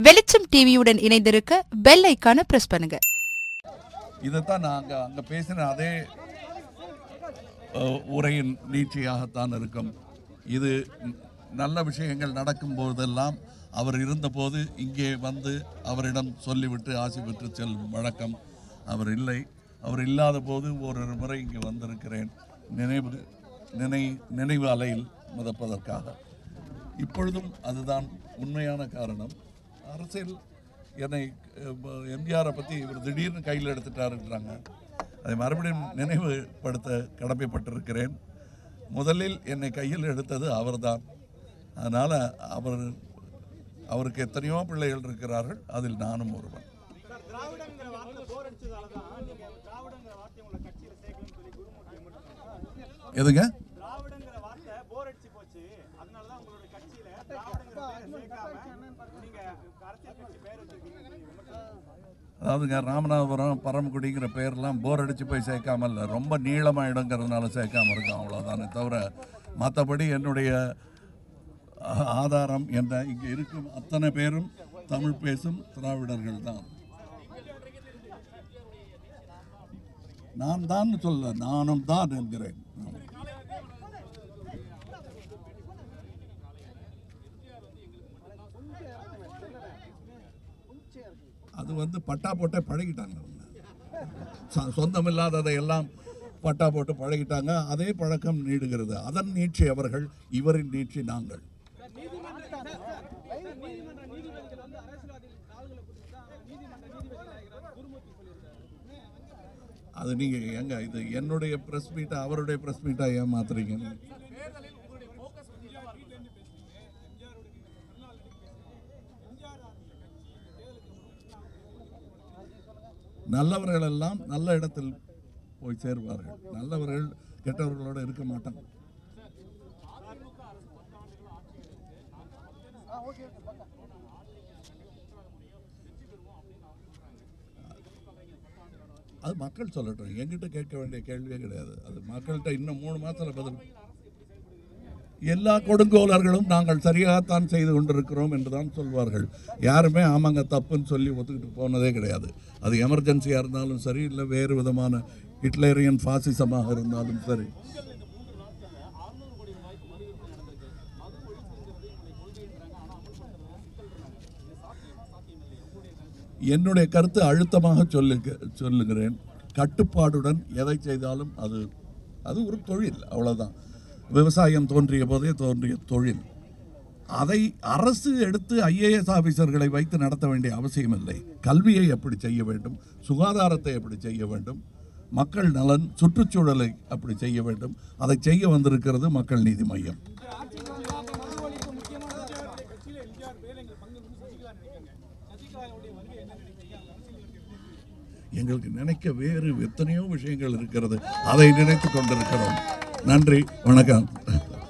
வெளிச்சம் டிவியுடன் இணைந்திருக்க பெல் ஐக்கான பிரஸ் பண்ணுங்க இதைத்தான் நான் அங்கே அங்கே பேசின அதே அஹ், உரையின் நீட்சியாகத்தான் இருக்கும் இது ந- நல்ல விஷயங்கள் நடக்கும் போதெல்லாம் அவர் இருந்தபோது இங்கே வந்து அவரிடம் சொல்லிவிட்டு ஆசி பெற்று செல்லும் வழக்கம் அவர் இல்லை அவர் இல்லாத போது ஒரு முறை இங்கே வந்திருக்கிறேன் நினைவு நினை நினைவு அலையில் மிதப்பதற்காக இப்பொழுதும் அதுதான் உண்மையான காரணம் அரசியல் என்னை எம்ஜிஆரை பற்றி இவர் திடீர்னு கையில் எடுத்துட்டாருன்றாங்க அதை மறுபடியும் நினைவுபடுத்த கடமைப்பட்டிருக்கிறேன் முதலில் என்னை கையில் எடுத்தது அவர்தான் அதனால் அவர் அவருக்கு எத்தனையோ பிள்ளைகள் இருக்கிறார்கள் அதில் நானும் ஒருவன் திராவிடங்கிற வார்த்தை போர் அடிச்சதால தான் நீங்க திராவிடங்கிற வார்த்தை உங்களை கட்சியில சேர்க்கலன்னு சொல்லி குருமூர்த்தி விமர்சனம் எதுங்க திராவிடங்கிற வார்த்தை போர் அடிச்சு போச்சு அதனால தான் உங்களோட கட்சியில திராவிடங்கிற பேரை சேர்க்காம நீங்க அரசியல் கட்சி பேர் வச்சிருக்கீங்கன்னு சொல்லி விமர்சனம் அதாவதுங்க ராமநாதபுரம் பரமக்குடிங்கிற பேர்லாம் போர் அடித்து போய் சேர்க்காம இல்லை ரொம்ப நீளமாயிடுங்கிறதுனால சேர்க்காம இருக்கோம் அவ்வளோதானே தவிர மற்றபடி என்னுடைய ஆ- ஆதாரம் என்ன இங்கே இருக்கும் அத்தனை பேரும் தமிழ் பேசும் திராவிடர்கள் தான் நான் தான் சொல்ல நானும் தான் என்கிறேன் அது வந்து பட்டா போட்டே பழகிட்டாங்க அவங்க. சொ- சொந்தம் இல்லாததை எல்லாம் பட்டா போட்டு பழகிட்டாங்க அதே பழக்கம் நீடுகிறது அதன் நீட்சி அவர்கள் இவரின் நீட்சி நாங்கள் அது நீங்க எங்க இது என்னுடைய பிரஸ் மீட்டா அவருடைய பிரஸ் மீட்டா ஏமாத்துறீங்க நல்லவர்கள் எல்லாம் நல்ல இடத்தில் போய் சேர்வார்கள் நல்லவர்கள் கெட்டவர்களோட இருக்க மாட்டாங்க அது மக்கள் சொல்லட்டும் என்கிட்ட கேட்க வேண்டிய கேள்வியே கிடையாது அது மக்கள்கிட்ட இன்னும் மூணு மாசத்துல பதில் எல்லா கொடுங்கோலர்களும் நாங்கள் சரியாகத்தான் செய்து கொண்டிருக்கிறோம் என்று தான் சொல்வார்கள் யாருமே ஆமாங்க தப்புன்னு சொல்லி ஒத்துக்கிட்டு போனதே கிடையாது அது எமர்ஜென்சியாக இருந்தாலும் சரி இல்லை வேறு விதமான ஹிட்லரியன் ஃபாசிசமாக இருந்தாலும் சரி என்னுடைய கருத்து அழுத்தமாக சொல்லுங்க சொல்லுகிறேன் கட்டுப்பாடுடன் எதை செய்தாலும் அது அது ஒரு தொழில் அவ்வளவுதான் விவசாயம் தோன்றிய போதே தோன்றிய தொழில் அதை அரசு எடுத்து ஐஏஎஸ் ஆபீசர்களை வைத்து நடத்த வேண்டிய அவசியம் இல்லை கல்வியை எப்படி செய்ய வேண்டும் சுகாதாரத்தை எப்படி செய்ய வேண்டும் மக்கள் நலன் சுற்றுச்சூழலை அப்படி செய்ய வேண்டும் அதை செய்ய வந்திருக்கிறது மக்கள் நீதி மையம் எங்களுக்கு நினைக்க வேறு எத்தனையோ விஷயங்கள் இருக்கிறது அதை நினைத்து கொண்டிருக்கிறோம் நன்றி வணக்கம்